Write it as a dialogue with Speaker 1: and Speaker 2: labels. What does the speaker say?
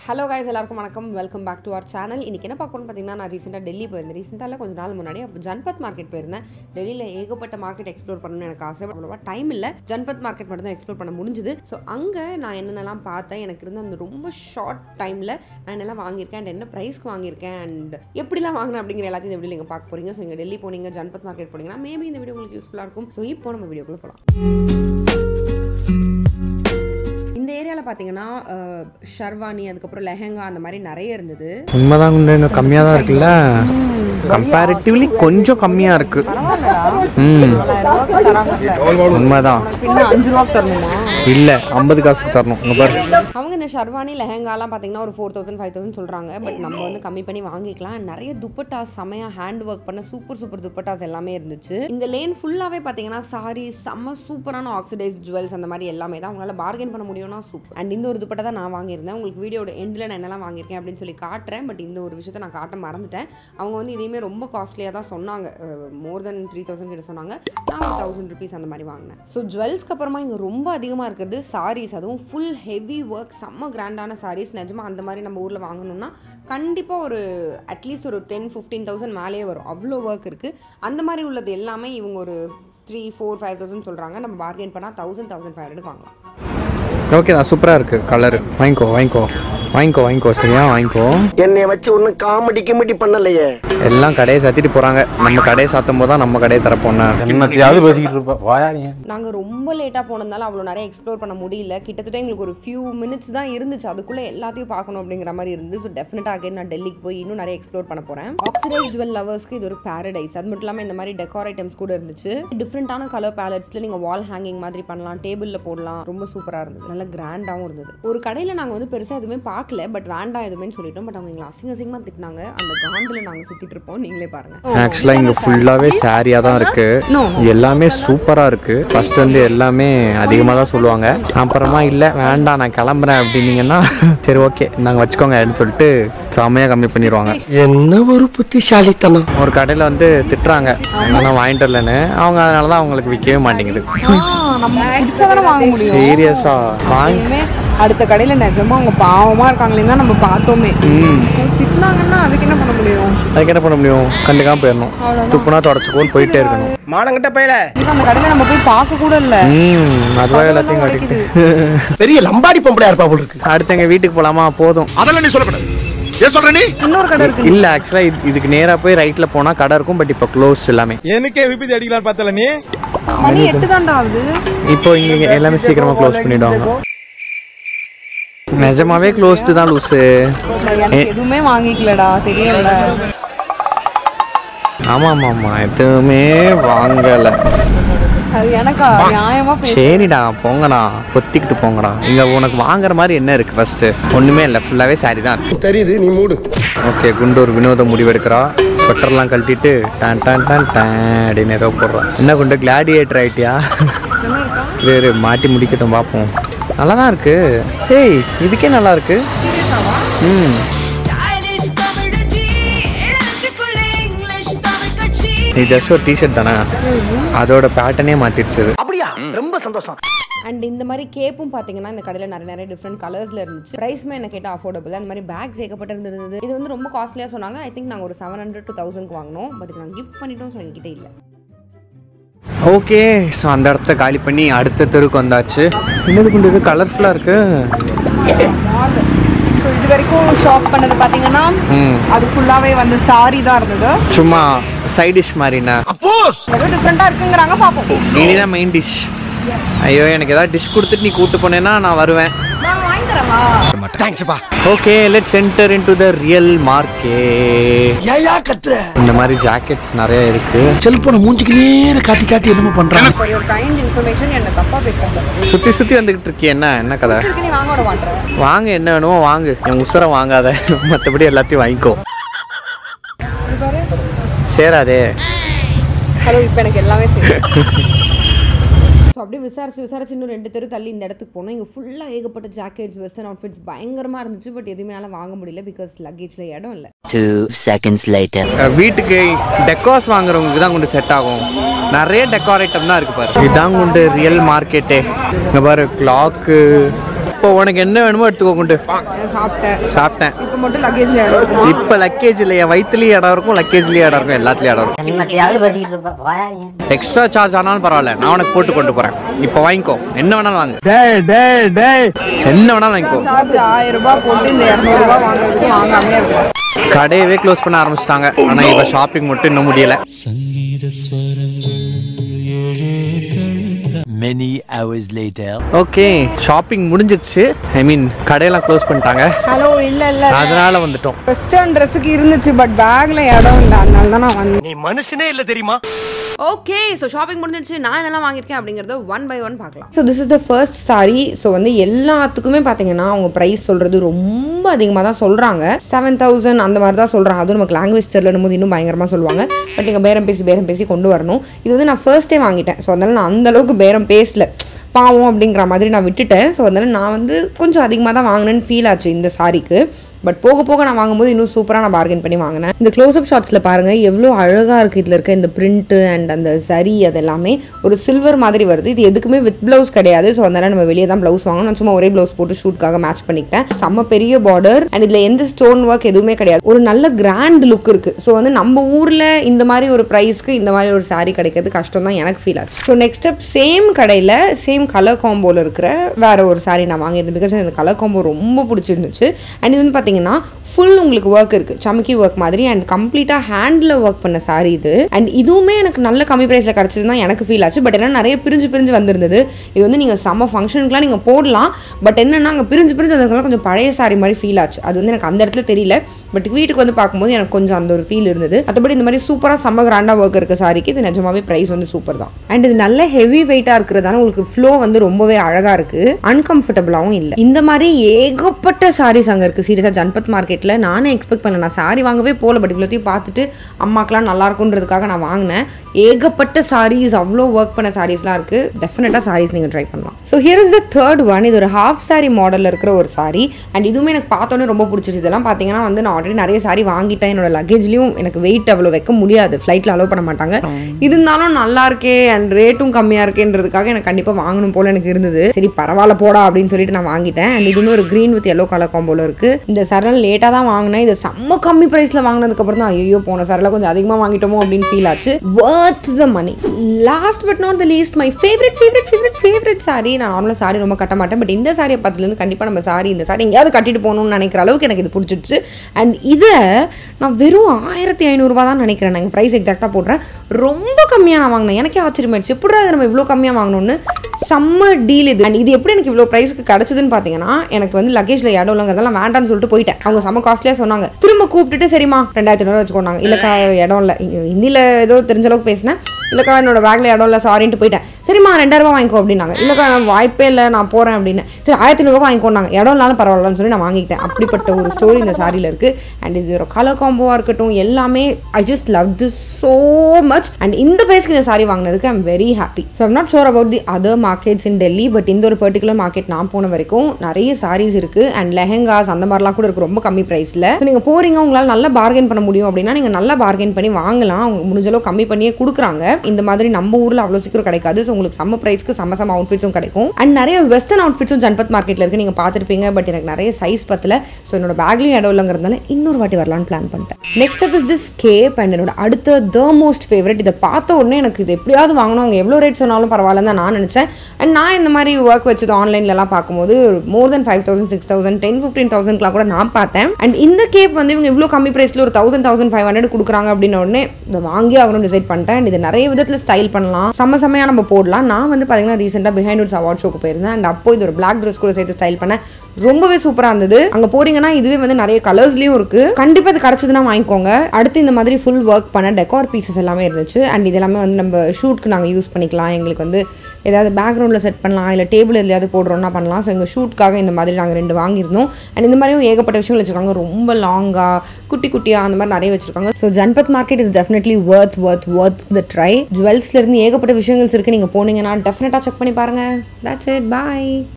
Speaker 1: Hello guys எல்லாருக்கும் வணக்கம் welcome back to our channel இன்றைக்கி என்ன பார்க்கணும்னு பார்த்தீங்கன்னா நான் ரீசெண்டாக டெல்லி போயிருந்தேன் ரீசெண்டாக கொஞ்சம் நாள் முன்னாடி அப்போ ஜன்பத் மார்க்கெட் போயிருந்தேன் டெல்லியில் ஏகப்பட்ட மார்க்கெட் எக்ஸ்ப்ளோர் பண்ணணும்னு எனக்கு ஆசை அவ்வளோவா டைம் இல்லை ஜன்பத் மார்க்கெட் மட்டும் தான் எக்ஸ்ப்ளோர் பண்ண முடிஞ்சுது ஸோ அங்கே நான் என்னென்னலாம் பார்த்தேன் எனக்கு இருந்த அந்த ரொம்ப ஷார்ட் டைமில் நான் என்னெல்லாம் வாங்கியிருக்கேன் அண்ட் என்ன ப்ரைஸ்க்கு வாங்கியிருக்கேன் அண்ட் எப்படிலாம் வாங்கினேன் அப்படிங்கிற எல்லாத்தையும் இந்த வீடியோ நீங்கள் பார்க்க போறீங்க ஸோ இங்கே டெல்லி போனீங்க ஜன்பத் மார்க்கெட் போனீங்கன்னா மேபி இந்த வீடியோ உங்களுக்கு யூஸ்ஃபுல்லாக இருக்கும் ஸோ இப்போ நம்ம வீடியோக்குள்ளே போகலாம் இந்த ஏரியாவில் பார்த்தீங்கன்னா அஹ், ஷர்வானி அதுக்கப்புறம் லெஹெங்கா அந்த மாதிரி நிறைய இருந்தது
Speaker 2: உண்மைதான் குண்டு இங்க கம்மியாக தான் இருக்குல்ல கம்பேரிட்டிவ்லி கொஞ்சம் கம்மியாக இருக்கு ம் உண்மைதான்
Speaker 1: இன்னும் அஞ்சு ரூபா தரணுமா
Speaker 2: இல்லை ஐம்பது காசுக்கு தரணும் இங்க பாரு
Speaker 1: அவங்க இந்த ஷர்வானி லெஹெங்காலாம் பார்த்தீங்கன்னா ஒரு ஃபோர் தௌசண்ட் ஃபைவ் தௌசண்ட் சொல்கிறாங்க பட் நம்ம வந்து கம்மி பண்ணி வாங்கிக்கலாம் நிறைய துப்பட்டாஸ் செமையாக ஹேண்ட் ஒர்க் பண்ண சூப்பர் சூப்பர் துப்பட்டாஸ் எல்லாமே இருந்துச்சு இந்த லேன் ஃபுல்லாகவே பார்த்தீங்கன்னா சாரி செம்ம சூப்பரான ஆக்சிடைஸ் ஜுவல்ஸ் அந்த மாதிரி எல்லாமே தான் உங்களால் பார்கெயின் பண்ண முடியும்னா சூப்பர் அண்ட் இந்த ஒரு துப்பட்டா தான் நான் வாங்கியிருந்தேன் உங்களுக்கு வீடியோட எண்டில் நான் என்னெல்லாம் வாங்கியிருக்கேன் அப்படின்னு சொல்லி காட்டுறேன் பட் இந்த ஒரு விஷயத்தை நான் காட்ட மறந்துட்டேன் அவங்க வந்து இதையுமே ரொம்ப காஸ்ட்லியாக தான் சொன்னாங்க மோர் தென் த்ரீ தௌசண்ட் கிட்ட சொன்னாங்க நான் ஒரு தௌசண்ட் ருபீஸ் அந்த மாதிரி வாங்கினேன் ஸோ ஜுவல்ஸ்க்கு அப்புறமா இங்கே ரொம்ப அதிகமாக இருக்கிறது சாரீஸ் அதுவும் ஃபுல் ஹெவி ஒர்க் செம்ம கிராண்டான சாரீஸ் நிஜமாக அந்த மாதிரி நம்ம ஊரில் வாங்கணும்னா கண்டிப்பாக ஒரு அட்லீஸ்ட் ஒரு டென் ஃபிஃப்டீன் தௌசண்ட் மேலேயே வரும் அவ்வளோ ஒர்க் இருக்குது அந்த மாதிரி உள்ளது எல்லாமே இவங்க ஒரு த்ரீ ஃபோர் ஃபைவ் தௌசண்ட் சொல்கிறாங்க நம்ம பார்கெயின் பண்ணால் தௌசண்ட் தௌசண்ட் ஃபைவ் ஹண்ட்ரட் வாங்கலாம்
Speaker 2: ஓகே தான் சூப்பராக இருக்கு கலரு வாங்கிக்கோ வாங்கிக்கோ வாங்கிக்கோ வாங்கிக்கோ சரியா வாங்கிக்கோ
Speaker 3: என்னைய வச்சு ஒன்னும் காமெடி கிமெடி பண்ணலையே
Speaker 2: எல்லாம் கடையை சாத்திட்டு போகிறாங்க நம்ம கடையை சாத்தும் போது தான் நம்ம கடையை தரப்போன
Speaker 4: என்னத்தையாவது பேசிக்கிட்டு இருப்ப வாயா நீ
Speaker 1: நாங்கள் ரொம்ப லேட்டாக போனதுனால அவ்வளோ நிறைய எக்ஸ்ப்ளோர் பண்ண முடியல கிட்டத்தட்ட எங்களுக்கு ஒரு ஃபியூ மினிட்ஸ் தான் இருந்துச்சு அதுக்குள்ளே எல்லாத்தையும் பார்க்கணும் அப்படிங்கிற மாதிரி இருந்து ஸோ டெஃபினட்டாக அகைன் நான் டெல்லிக்கு போய் இன்னும் நிறைய எக்ஸ்ப்ளோர் பண்ண போகிறேன் ஆக்சிடைஸ் ஜுவல் லவர்ஸ்க்கு இது ஒரு பேரடைஸ் அது மட்டும் இல்லாமல் இந்த மாதிரி டெக்கார் ஐட்டம்ஸ் கூட இருந்துச்சு டிஃப்ரெண்ட்டான கலர் பேலட்ஸில் நீங்கள் வால் ஹேங்கிங் மாதிரி பண்ணலாம் டேபிளில் போடலாம் ரொம்ப சூப்பராக இருந்தது நல்ல கிராண்டாகவும் இருந்தது ஒரு கடையில் நாங்கள் வந்து பெருசாக எதுவுமே பார்க்கல பட் வேண்டாம் எதுவுமே சொல்லிட்டோம் பட் அவங்க எங்களை அசிங்க அசிங்கமாக திட்டினாங்க அந்த காண்டில் நாங்கள் சுற்றிட்டு இருப்போம் நீங்களே பாருங்கள்
Speaker 2: ஆக்சுவலாக இங்கே ஃபுல்லாகவே சாரியாக தான் இருக்கு எல்லாமே சூப்பராக இருக்கு ஃபர்ஸ்ட் வந்து எல்லாமே அதிகமாக தான் சொல்லுவாங்க அப்புறமா இல்லை வேண்டாம் நான் கிளம்புறேன் அப்படின்னீங்கன்னா சரி ஓகே நாங்கள் வச்சுக்கோங்க அப்படின்னு சொல்லிட்டு செம்மையாக கம்மி பண்ணிடுவாங்க
Speaker 3: என்ன ஒரு புத்திசாலித்தனம்
Speaker 2: ஒரு கடையில் வந்து திட்டுறாங்க நான் வாங்கிட்டு வரலன்னு அவங்க அதனால தான் அவங்களுக்கு விற்கவே மாட்டேங்குது
Speaker 1: நம்ம பிடிச்சதானே வாங்க முடியும்
Speaker 2: சீரியஸா வாங்கி
Speaker 1: இனிமே அடுத்த கடையில நிஜமா அவங்க பாவமா இருக்காங்களே தான் நம்ம பார்த்தோமே
Speaker 2: ம்
Speaker 1: திட்டினாங்கன்னா அதுக்கு என்ன பண்ண முடியும்
Speaker 2: அதுக்கு என்ன பண்ண முடியும் கண்டுக்காம போயிடணும் துப்புனா தொடச்சுக்கோன்னு போயிட்டே இருக்கணும்
Speaker 3: மானங்கிட்ட பையல
Speaker 1: அந்த கடையில நம்ம போய் பார்க்க கூட இல்ல
Speaker 2: ம் அதுவாக எல்லாத்தையும் காட்டிட்டு
Speaker 3: பெரிய லம்பாடி பொம்பளையா இருப்பா போல இருக்கு
Speaker 2: அடுத்து எங்கள் வீட்டுக்கு போகலாமா போதும்
Speaker 4: அதெல்லாம் நீ சொல்லக்கூடாது ஏன் சொல்ற நீ
Speaker 1: இன்னொரு கடை இருக்கு
Speaker 2: இல்ல ஆக்சுவலா இதுக்கு நேரா போய் ரைட்ல போனா கடை இருக்கும் பட் இப்போ க்ளோஸ் எல்லாமே
Speaker 4: எனக்கே விபத்து அடிக்கலாம் பார்த்தல நீ
Speaker 1: மணி எட்டு தாண்டா ஆகுது
Speaker 2: இப்போ இங்க எல்லாமே சீக்கிரமா க்ளோஸ் பண்ணிடுவாங்க நிஜமாவே க்ளோஸ்டு தான் லூசு
Speaker 1: நான் எனக்கு எதுவுமே வாங்கிக்கலடா தெரியல
Speaker 2: ஆமா ஆமா ஆமா எதுவுமே வாங்கல
Speaker 1: அது எனக்கா நியாயமா பேச
Speaker 2: சரிடா போங்கடா பொத்திக்கிட்டு போங்கடா இங்க உனக்கு வாங்குற மாதிரி என்ன இருக்கு ஃபர்ஸ்ட் ஒண்ணுமே இல்லை ஃபுல்லாவே சாரி தான் இருக்கு
Speaker 3: தெரியுது நீ மூடு
Speaker 2: ஓகே குண்டு ஒரு வினோத முடிவெடுக்கிறா ஸ்வெட்டர்லாம் கழட்டிட்டு டான் டான் டான் டான் அப்படின்னு ஏதோ போடுறான் என்ன குண்டு கிளாடியேட்டர் ஆயிட்டியா இரு, இரு மாட்டி முடிக்கட்டும் பார்ப்போம் நல்லா தான் இருக்கு ஏய் இதுக்கே நல்லா இருக்கு ம்
Speaker 5: ஸ்டைலிஷ் தமிழச்சி இளஞ்சிக்குள்ள இங்கிலீஷ் தமிழ் கட்சி
Speaker 2: நீ ஜஸ்ட் ஒரு டிஷர்ட் தானே அதோட பேட்டர்னே மாத்திருச்சு
Speaker 1: அண்ட் இந்த மாதிரி கேப்பும் பார்த்தீங்கன்னா இந்த கடையில் நிறைய நிறைய டிஃப்ரெண்ட் கலர்ஸில் இருந்துச்சு ப்ரைஸுமே என்ன கேட்டால் அஃபோர்டபுள் அந்த மாதிரி பேக்ஸ் ஏகப்பட்டு இருந்தது இது வந்து ரொம்ப காஸ்ட்லியாக சொன்னாங்க ஐ திங்க் நாங்கள் ஒரு செவன் ஹண்ட்ரட் டூ தௌசண்ட்க்கு வாங்கினோம் பட் இது நாங்கள் கிஃப்ட் பண்ணிட்டோம் ஸோ எங்ககிட்ட இல்லை
Speaker 2: ஓகே ஸோ அந்த இடத்த காலி பண்ணி அடுத்த தெருக்கு வந்தாச்சு என்னது குண்டு இது கலர்ஃபுல்லாக இருக்கு
Speaker 1: ஸோ இது வரைக்கும் ஷாப் பண்ணது பார்த்தீங்கன்னா
Speaker 2: ம்
Speaker 1: அது ஃபுல்லாகவே வந்து சாரி தான் இருந்தது
Speaker 2: சும்மா சைட் டிஷ் மாதிரிண்ணா
Speaker 1: ஏதோ டிஃப்ரெண்ட்டாக இருக்குங்கிறாங்க பார்ப்போம்
Speaker 2: நீ தான் மெயின் டிஷ் ஐயோ எனக்கு ஏதாவது டிஷ் கொடுத்துட்டு நீ கூட்டு போனேன்னா நான் வருவேன்
Speaker 1: நான் வாங்கி தரவா
Speaker 3: தேங்க்ஸ்ப்பா
Speaker 2: okay let's enter in to the real market
Speaker 3: ஏயா கத்துற
Speaker 2: இந்த மாதிரி ஜாக்கெட்ஸ் நிறைய இருக்கு
Speaker 3: செல்போனை மூஞ்சிக்கு நேர காட்டி காட்டி என்னமோ பண்றான்
Speaker 1: ஃபார் யோர் கைண்ட் இன்ஃபர்மேஷன் என்ன தப்பாக பேசுறது
Speaker 2: சுத்தி சுத்தி வந்துகிட்டு இருக்கிய என்ன என்ன கதை
Speaker 1: இதுக்கு நீ வாங்க விட மாட்டேன்
Speaker 2: வாங்க என்ன வேணுமோ வாங்கு என் உசுரை வாங்காத மற்றபடி எல்லாத்தையும் வாங்கிக்கோ சேராதே
Speaker 1: ஹலோ இப்போ எனக்கு எல்லாமே சரி ஸோ அப்படியே விசாரிச்சு விசாரிச்சு இன்னும் ரெண்டு தெரு தள்ளி இந்த இடத்துக்கு போனோம் இங்கே ஃபுல்லாக ஏகப்பட்ட ஜாக்கெட்ஸ் வெஸ்டர்ன் அவுட்ஃபிட்ஸ் பயங்கரமாக இருந்துச்சு பட் எதுவுமே என்னால் வாங்க முடியல பிகாஸ் லக்கேஜில் இடம் இல்லை
Speaker 6: Two seconds later.
Speaker 2: அஹ் வீட்டுக்கு டெக்காஸ் வாங்குறவங்களுக்கு தான் கொண்டு செட் ஆகும் நிறைய டெக்கார் ஐட்டம் தான் இருக்கு பாரு இதுதான் கொண்டு ரியல் மார்க்கெட்டே இங்க பாரு கிளாக்கு இப்போ உனக்கு என்ன வேணுமோ எடுத்துக்கோ கொண்டு
Speaker 1: சாப்பிட்டேன்
Speaker 2: சாப்பிட்டேன்
Speaker 1: இப்போ மட்டும் லக்கேஜ்ல இடம் இருக்குமா
Speaker 2: இப்போ லக்கேஜ்ல என் வயிற்றுலயும் இடம் இருக்கும் லக்கேஜ்லயும் இடம் இருக்கும் எல்லாத்துலயும் இடம் இருக்கும்
Speaker 6: என்னத்தையாவது பேசிக்கிட்டு இருப்ப வாயா நீ
Speaker 2: எக்ஸ்ட்ரா சார்ஜ் ஆனாலும் பரவாயில்ல நான் உனக்கு போட்டு கொண்டு போறேன் இப்போ வாங்கிக்கோ என்ன வேணாலும் வாங்கு என்ன வேணாலும் வாங்கிக்கோ
Speaker 1: சார்ஜ் ஆயிரம் ரூபாய் போட்டு இந்த இரநூறுபா வாங்குறதுக்கு வாங்காமே இருக்கும்
Speaker 2: கடையவே க்ளோஸ் பண்ண ஆரம்பிச்சிட்டாங்க ஆனா இப்ப ஷாப்பிங் மட்டும் இன்னும் முடியல
Speaker 6: Many hours later.
Speaker 2: Okay shopping முடிஞ்சிருச்சு ஐ மீன் கடையெல்லாம் க்ளோஸ் பண்ணிட்டாங்க
Speaker 1: ஹலோ இல்ல இல்ல
Speaker 2: அதனால வந்துட்டோம்
Speaker 1: வெஸ்டர்ன் ட்ரெஸ்ஸுக்கு இருந்துச்சு பட் பேக்ல இடம் இல்லை அதனால தான் நான் வந்தேன் ஓகே ஸோ ஷாப்பிங் முடிஞ்சிருச்சு நான் என்னெல்லாம் வாங்கியிருக்கேன் அப்படிங்கறத ஒன் பை ஒன் பார்க்கலாம் so this is the first sari so வந்து எல்லாத்துக்குமே பார்த்தீங்கன்னா அவங்க ப்ரைஸ் சொல்றது ரொம்ப அதிகமாக தான் சொல்றாங்க செவன் தௌசண்ட் அந்த மாதிரி தான் சொல்றாங்க அதுவும் நமக்கு லாங்குவேஜ் தெரியலனும் போது இன்னும் பயங்கரமாக சொல்லுவாங்க பட் நீங்கள் பேரம் பேசி பேரம் பேசி கொண்டு வரணும் இது வந்து நான் ஃபர்ஸ்டே வாங்கிட்டேன் ஸோ அதனால நான் அந்த அளவுக்கு பேரம் பேசல பாவம் அப்படிங்கிற மாதிரி நான் விட்டுட்டேன் ஸோ அதனால நான் வந்து கொஞ்சம் அதிகமாக தான் வாங்கினேன்னு ஃபீல் ஆச்சு இந்த சாரிக்கு பட் போக போக நான் வாங்கும்போது இன்னும் சூப்பராக நான் பார்கெயின் பண்ணி வாங்கினேன் இந்த க்ளோஸ்அப் ஷாட்ஸில் பாருங்கள் எவ்வளோ அழகாக இருக்குது இதில் இருக்க இந்த பிரிண்ட்டு அண்ட் அந்த சரி அது எல்லாமே ஒரு சில்வர் மாதிரி வருது இது எதுக்குமே வித் ப்ளவுஸ் கிடையாது ஸோ அதனால நம்ம வெளியே தான் ப்ளவுஸ் வாங்கணும் நான் சும்மா ஒரே ப்ளவுஸ் போட்டு ஷூட்காக மேட்ச் பண்ணிக்கிட்டேன் செம்ம பெரிய பார்டர் அண்ட் இதில் எந்த ஸ்டோன் ஒர்க் எதுவுமே கிடையாது ஒரு நல்ல கிராண்ட் லுக் இருக்குது ஸோ வந்து நம்ம ஊரில் இந்த மாதிரி ஒரு ப்ரைஸ்க்கு இந்த மாதிரி ஒரு saree கிடைக்கிறது கஷ்டம் தான் எனக்கு ஃபீல் ஆச்சு ஸோ நெக்ஸ்ட் ஸ்டெப் சேம் கடையில் சேம் கலர் காம்போவில் இருக்கிற வேற ஒரு saree நான் வாங்கியிருந்தேன் பிகாஸ் இந்த கலர் காம்போ ரொம்ப பிடிச்சிருந்துச்சு அண்ட் இது வந்து பார்த்தீங்கன்னா ஃபுல் உங்களுக்கு ஒர்க் இருக்குது சமக்கி ஒர்க் மாதிரி அண்ட் கம்ப்ளீட்டாக ஹேண்டில் ஒர்க் பண்ண saree இது அண்ட் இதுவுமே எனக்கு நல்ல கம்மி ப்ரைஸில் கிடச்சது தான் எனக்கு ஃபீல் ஆச்சு பட் என்ன நிறைய பிரிஞ்சு பிரிஞ்சு வந்திருந்தது இது வந்து நீங்கள் செம்ம ஃபங்க்ஷனுக்குலாம் நீங்கள் போடலாம் பட் என்னன்னா அங்கே பிரிஞ்சு பிரிஞ்சு அதுக்கெல்லாம் கொஞ்சம் பழைய saree மாதிரி ஃபீல் ஆச்சு அது வந்து எனக்கு அந்த இடத்துல தெரியல பட் வீட்டுக்கு வந்து பார்க்கும்போது எனக்கு கொஞ்சம் அந்த ஒரு ஃபீல் இருந்தது மற்றபடி இந்த மாதிரி சூப்பராக செம்ம கிராண்டாக ஒர்க் இருக்க சாரிக்கு இது நிஜமாவே ப்ரைஸ் வந்து சூப்பர் தான் அண்ட் இது நல்ல ஹெவி வெயிட்டாக இருக்கிறதால உங்களுக்கு ஃப்ளோ வந்து ரொம்பவே அழகாக இருக்குது அன்கம்ஃபர்டபுளாகவும் இல்லை இந்த மாதிரி ஏகப்பட்ட சாரீஸ் அங்கே இருக்குது சீரியஸாக ஜன்பத் மார்க்கெட்டில் நானே எக்ஸ்பெக்ட் பண்ணல நான் சாரி வாங்கவே போகல பட் இவ்வளோத்தையும் பார்த்துட்டு அம்மாக்கெலாம் நல்லா இருக்குன்றதுக்காக நான் வாங்கினேன் ஏகப்பட்ட சாரீஸ் அவ்வளோ ஒர்க் பண்ண சாரீஸ்லாம் இருக்குது டெஃபினட்டாக சாரீஸ் நீங்கள் ட்ரை பண்ணலாம் so here is the third one இது ஒரு ஹாஃப் சாரி மாடலில் இருக்கிற ஒரு சாரி அண்ட் இதுவுமே எனக்கு பார்த்தோன்னே ரொம்ப பிடிச்சிருச்சு இதெல்லாம் பார்த்தீங்கன்னா வந்து நான் ஆல்ரெடி நிறைய சாரி வாங்கிட்டேன் என்னோட லக்கேஜ்லையும் எனக்கு வெயிட் அவ்வளோ வைக்க முடியாது ஃப்ளைட்டில் அலோவ் பண்ண மாட்டாங்க இருந்தாலும் நல்லா இருக்கே அண்ட் ரேட்டும் கம்மியாக இருக்கேன்றதுக்காக எனக்கு கண்டிப்பாக வாங்கணும் போல எனக்கு இருந்தது சரி பரவாயில்ல போடா அப்படின்னு சொல்லிட்டு நான் வாங்கிட்டேன் அண்ட் இதுவுமே ஒரு க்ரீன் வித் எல்லோ கலர் காம்போல இருக்கு இந்த சரல் லேட்டாக தான் வாங்கினேன் இது செம்ம கம்மி ப்ரைஸில் வாங்கினதுக்கப்புறம் தான் ஐயோ போன சரல கொஞ்சம் அதிகமாக வாங்கிட்டோமோ அப்படின்னு ஃபீல் ஆச்சு worth the money last but not the least my favourite favourite favourite favourite sari நான் நார்மலாக சாரி ரொம்ப கட்ட மாட்டேன் பட் இந்த சாரியை பார்த்துலேருந்து கண்டிப்பாக நம்ம சாரி இந்த சாரி எங்கேயாவது கட்டிட்டு போகணும்னு நினைக்கிற அளவுக்கு எனக்கு இது பிடிச்சிருச்சு அண்ட் இதை நான் வெறும் ஆயிரத்தி ஐநூறுரூவா தான் நினைக்கிறேன் நான் ப்ரைஸ் எக்ஸாக்டாக போடுறேன் ரொம்ப கம்மியாக நான் வாங்கினேன் எனக்கே ஆச்சரியமாயிடுச்சு எப்படி அதை நம்ம இவ்வளோ கம்மியாக வாங்கணும்னு செம்ம டீல் இது அண்ட் இது எப்படி எனக்கு இவ்வளோ ப்ரைஸ்க்கு கிடச்சதுன்னு பார்த்தீங்கன்னா எனக்கு வந்து லக்கேஜில் இடம் இல்லைங்கிறதெல்லாம் வேண்டாம்னு சொல்லிட்டு போயிட்டேன் அவங்க செம்ம காஸ்ட்லியாக சொன்னாங்க திரும்ப கூப்பிட்டுட்டு சரிம்மா ரெண்டாயிரத்தி ஐநூறு வச்சுக்கோனாங்க இல்லைக்கா இடம் இல்லை ஹிந்தியில் ஏதோ தெரிஞ்ச அளவுக்கு பேசினேன் இல்லைக்கா என்னோட பேக்கில் இடம் இல்லை சாரின்ட்டு போயிட்டேன் சரிம்மா ரெண்டாயிரம் ரூபாய் வாங்கிக்கோ அப்படின்னாங்க இல்லைக்கா நான் வாய்ப்பே இல்லை நான் போகிறேன் அப்படின்னு சரி ஆயிரத்தி ஐநூறுபா வாங்கிக்கோனாங்க இடம் இல்லாலும் பரவாயில்லன்னு சொல்லி நான் வாங்கிக்கிட்டேன் அப்படிப்பட்ட ஒரு ஸ்டோரி இந்த சாரியில் இருக்குது அண்ட் இது ஒரு கலர் காம்போவாக இருக்கட்டும் எல்லாமே I just love this so much and இந்த ப்ரைஸ்க்கு இந்த சாரி வாங்கினதுக்கு I'm very happy so I'm not sure about the other markets in Delhi but இந்த ஒரு பர்டிகுலர் மார்க்கெட் நான் போன வரைக்கும் நிறைய சாரீஸ் இருக்குது அண்ட் லெஹெங்காஸ் அந்த மாதிரிலாம் கூட இருக்குது ரொம்ப கம்மி ப்ரைஸில் ஸோ நீங்கள் போகிறீங்க உங்களால் நல்லா பார்கெயின் பண்ண முடியும் அப்படின்னா நீங்கள் நல்லா பார்கெயின் பண்ணி வாங்கலாம் அவங்க முடிஞ்ச அளவு கம்மி பண்ணியே கொடுக்குறாங்க இந்த மாதிரி நம்ம ஊரில் அவ்வளோ சீக்கிரம் கிடைக்காது ஸோ உங்களுக்கு செம்ம ப்ரைஸ்க்கு செம்ம செம்ம அவுட்ஃபிட்ஸும் கிடைக்கும் அண்ட் நிறைய வெஸ்டர்ன் அவுட்ஃபிட்ஸும் ஜன்பத் மார்க்கெட்டில் இருக்குது நீங்கள் பார்த்துருப்பீங்க பட் எனக்கு நிறைய சைஸ் பத்தல ஸோ என்னோட பேக்லேயும் இடம் இல்லைங்கிறதுனால இன்னொரு வாட்டி வரலான்னு பிளான் பண்ணிட்டேன் next up is this cap and என்னோட அடுத்த த மோஸ்ட் ஃபேவரட் இதை பார்த்த உடனே எனக்கு இது எப்படியாவது வாங்கணும் அவங்க எவ்வளோ ரேட் சொன்னாலும் பரவாயில்லன்னு தான் நான் நினச்சேன் அண்ட் நான் இந்த மாதிரி ஒர்க் வச்சது ஆன்லைன்லலாம் பார்க்கும்போது more then five thousand six thousand ten fifteen தௌசண்ட்லாம் கூட நான் பார்த்தேன் அண்ட் இந்த கேப் வந்து இவங்க இவ்வளோ கம்மி ப்ரைஸில் ஒரு தௌசண்ட் தௌசண்ட் ஃபைவ் ஹண்ட்ரட் கொடுக்குறாங்க அப்படின்ன உடனே இதை வாங்கி ஆகணும் டிசைட் பண்ணிட்டேன் அண்ட் இது நிறைய விதத்தில் ஸ்டைல் பண்ணலாம் செம்ம செம்மையாக நம்ம போடலாம் நான் வந்து பார்த்தீங்கன்னா ரீசெண்டாக பிஹைண்ட் உட்ஸ் அவார்ட் ஷோக்கு போயிருந்தேன் அண்ட் அப்போ இது ஒரு பிளாக் ட்ரெஸ் கூட சேர்த்து ஸ்டைல் பண்ணேன் ரொம்பவே சூப்பராக இருந்தது அங்கே போறீங்கன்னா இதுவே வந்து நிறைய கலர்ஸ்லையும் இருக்கு கண்டிப்பாக இது கிடச்சதுன்னா வாங்கிக்கோங்க அடுத்து இந்த மாதிரி ஃபுல் ஒர்க் பண்ண டெக்கார் பீசஸ் எல்லாமே இருந்துச்சு அண்ட் இது எல்லாமே வந்து நம்ம ஷூட்க்கு நாங்கள் யூஸ் பண்ணிக்கலாம் எங்களுக்கு வந்து ஏதாவது பேக்ரவுண்டில் செட் பண்ணலாம் இல்லை டேபிள் எதையாவது போடுறோம்னா பண்ணலாம் ஸோ எங்கள் ஷூட்காக இந்த மாதிரி நாங்கள் ரெண்டு வாங்கியிருந்தோம் அண்ட் இந்த மாதிரியும் ஏகப்பட்ட விஷயங்கள் வச்சுருக்காங்க ரொம்ப லாங்காக குட்டி குட்டியாக அந்த மாதிரி நிறைய வச்சுருக்காங்க so Janpath market is definitely worth worth worth the try ஜுவல்ஸ்லேருந்து ஏகப்பட்ட விஷயங்கள்ஸ் இருக்குது நீங்கள் போனீங்கன்னா டெஃபினட்டாக செக் பண்ணி பாருங்கள் தட்ஸ் இட் பாய்